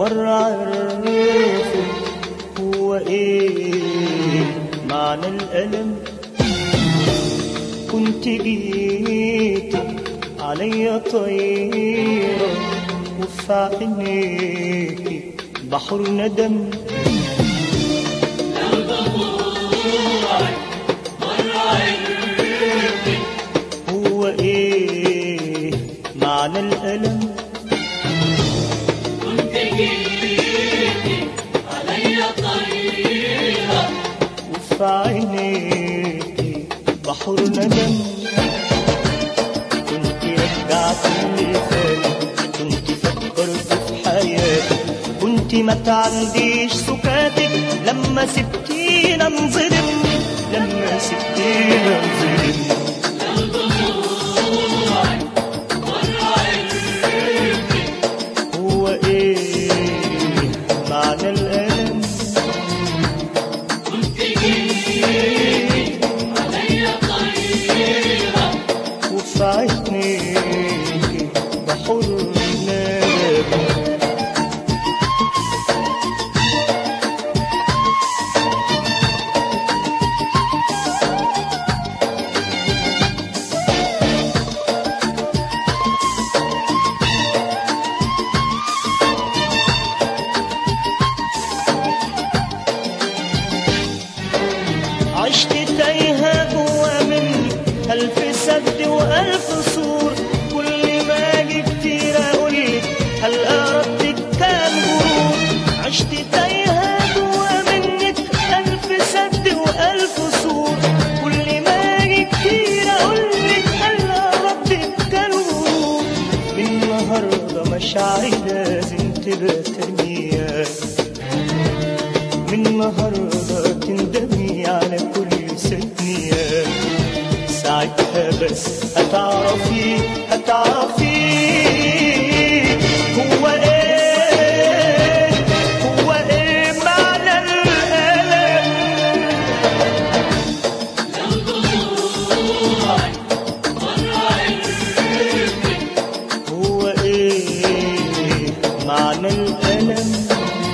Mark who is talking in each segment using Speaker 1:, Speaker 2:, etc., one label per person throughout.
Speaker 1: مرة عرفت هو ايه معنى الألم كنت جيت عليا طيرة وفي عينيكي بحر ندم هو ايه معنى الألم وفي عينيكي بحر ندم كنت رجعت اللي فات كنت فكرت في حياتي كنت ما تعنديش سكاتك لما سبتينا انظلم لما سبتينا انظلم هو ايه معنى الألم وفي عينيكي بحر ندم عشت تايهة جوا مني ألف سد وألف سور كل ما أجي كتير أقولك هلقى ردك كان غرور عشت تايهة جوا منك ألف سد وألف سور كل ما أجي كتير أقولك هلقى ردك كان غرور من النهاردة مشاعري لازم تبقى تانية من النهاردة تندمي على كل ثانية ساعتها بس هتعرفي هتعرفي هو ايه هو ايه معنى الألم هو ايه معنى الألم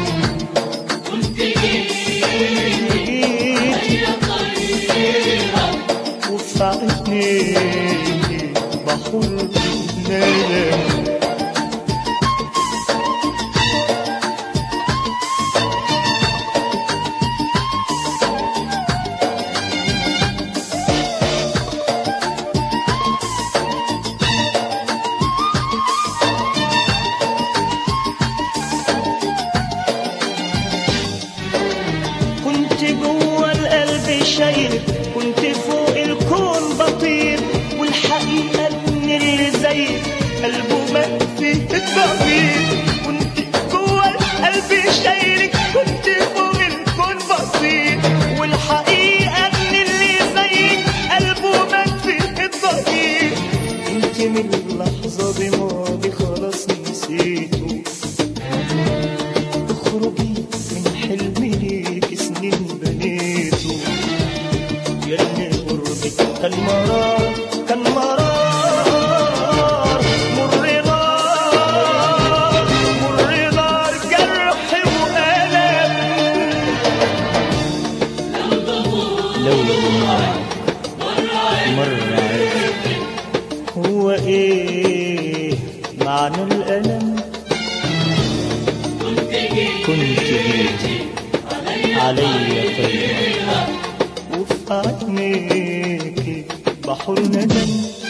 Speaker 1: وفي عينيكي بحر ندم كنت جوه القلب شايل كنت فوق الكون بطير والحقيقة ان اللي زيك قلبه مات في الضمير كنت جوه القلب شايلك كنت فوق الكون بطير والحقيقة ان اللي زيك قلبه مات في الضمير انت من اللحظة دي ماضي خلاص نسيته اخرجي من حلمي ليك سنين بنيته يلي قربك كان مرار كان مرار مر نار مر نار جرح وألم لو مر هو ايه معنى الألم كنت جيتي علي طيب وفي عينيكي بحر ندم